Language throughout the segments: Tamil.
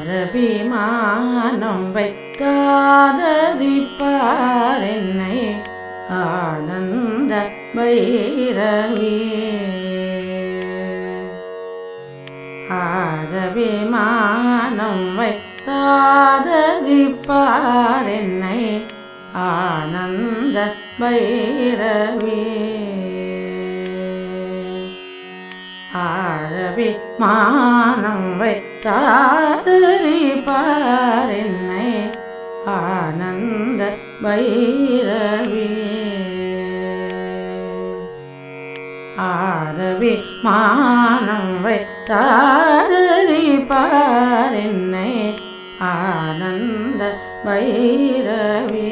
ஆரபிமானம் வைக்காதரிப்பார் என்னை ஆனந்த பைரவி ஆரபிமானம் வைக்காதரிப்பார் என்னை ஆனந்த பைரவி ஆரவி மானம் வைத்தாரிப்பார் என்னை ஆனந்த பைரவி ஆரவி மானம் வைத்தாரிப்பார் என்னை ஆனந்த பைரவி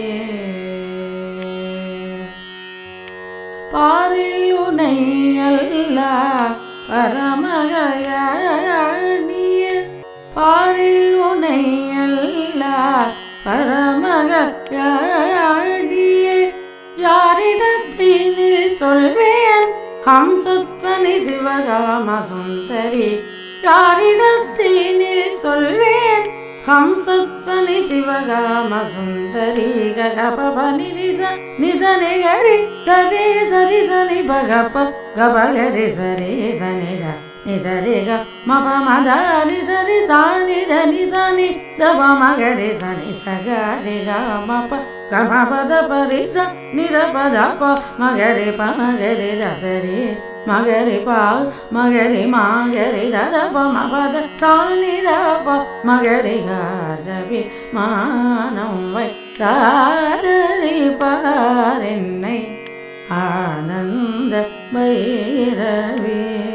பாரில் உனை அல்ல பரமகையாடிய பாரில் உனை அல்ல பரமகையாடிய யாரிடத்தினில் சொல்வேன் ஹம்சத்வனி சிவகாம சுந்தரி யாரிடத்தினில் சொல்வேன் ஹம்சத்வனி சிவகாம சுந்தரி ககபபனி நிச நிச நிகரி சரி சரி சரி பகப்ப கபகரி சரி சனித நிசரி க மப மத நிசரி சானி த நிசனி தப மகரி சனி சகரி க மப கம பத பரி ச நிர பத ப மகரி ப மகரி ரசரி மகரி பா மகரி மாகரி தத ப ம பத சானி த ப மகரி காரவி மானம் வை காரரி பாரென்னை ஆனந்த பைரவி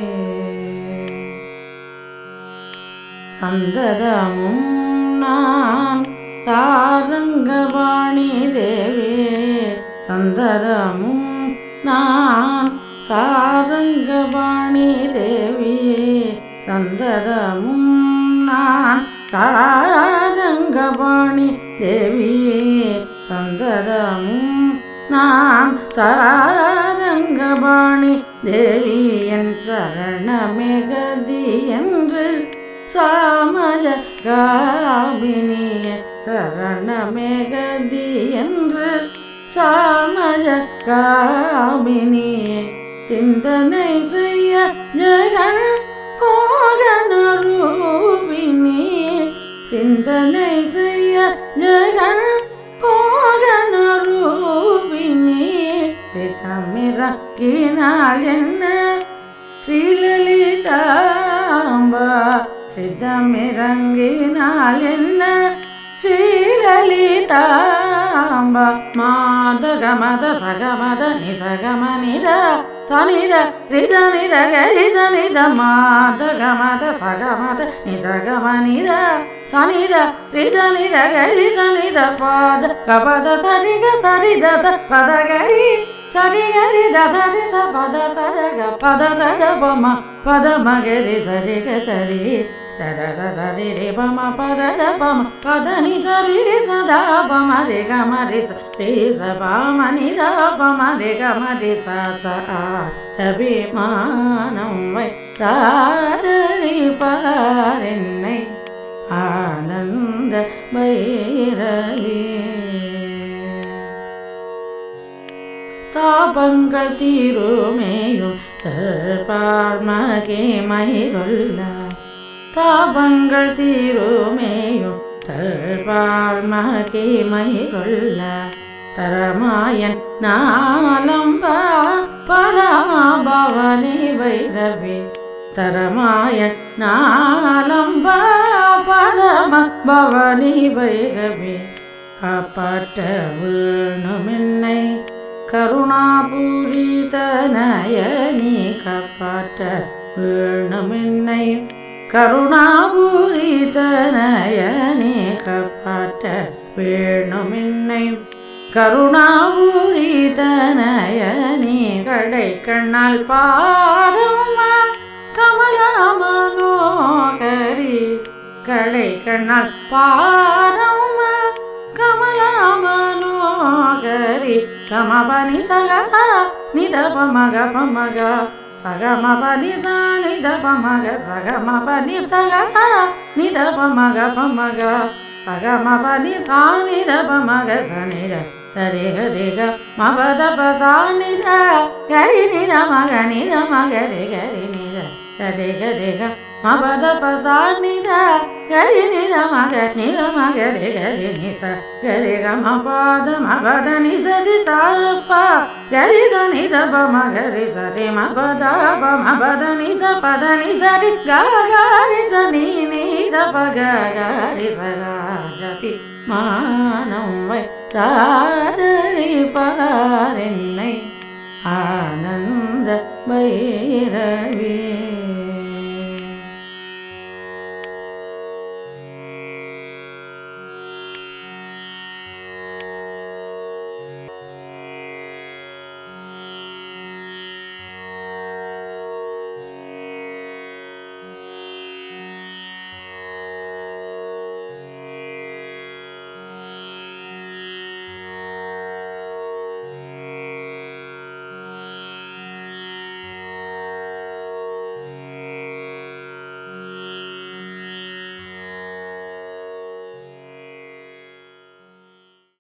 சந்ததமும் நான் தாரங்கபாணி தேவி சந்ததமும் நான் சாரங்கபாணி தேவி சந்ததமும் நான் சாரங்கபாணி தேவி சந்ததமும் நான் சாரங்கபாணி தேவி என் சரணமெகதி என்று சாமல காபினிய சரணமெகதி என்று சாமல காபினிய சிந்தனை செய்ய ஜெகன் போகனரூபினி சிந்தனை செய்ய ஜெகன் போகனரூபினி சிதமிறக்கினாள் என்ன ஸ்ரீலலிதாம்பா சிதமிறங்கினாள் என்ன ஸ்ரீலலிதாம்பா மாதகமத சகமத நிசகமனித தனித ரித நித கரித நித மாதகமத சகமத நிசகமனித சனித ரித நித கரித நித பாத கபத சரிக சரித பதகரி சரிகரி தசரி ச பத சரக பத சர பம பத மகரி சரிக சரி தத சரி ரி பம பத ர பம பத நி சரி ரி சதா பம ரி க ம ரி ச ரி ச பம நி த பம ரி க ம ரி ச ச ஆ அபிமானம் வை தாரி பாரென்னை ஆனந்த பைரவி தாபங்கள் தீருமேயும் பார்மகே மகிருள்ள தாபங்கள் தீருமேயும் பார்மகே மகிருள்ள தரமாயன் நாலம்பா பரமபவனி வைரவி தரமாயன் நாலம்பா பரம பவனி வைரவி காப்பாற்ற வேணுமென்னை கருணாபூரிதனயனி காப்பாற்ற வேணுமென்னை கருணாபூரிதனயனி காப்பாற்ற வேணுமென்னை கருணாபூரிதனயனி கடை கண்ணால் பாருமா கமலமனோகரி கடை கண்ணால் பாரம்மா கமலமனோகரி கமபனி சகச நிதப மக பமக సగమ పని నిద పమగ సగమ పని సగ స నిద పమగ పమగ సగమ పని నిద పమగ స నిద సరి హరి గ మపద పస నిద గరి నిద మగ నిద మగ రి గరి నిద సరి గరి గ మపద పస నిద గరి నిద మగ నిద మగ రి గరి ని స గరి గ మపద మపద ని సరి స ప గరి ద ని ద ప మగ రి స రి మ పద ప మ పద ని స పద ని సరి గ గ రి స ని ని ద ప గ గ రి స గ ரதி மானம் வைத்தாரி பாரென்னை ஆனந்த பைரவி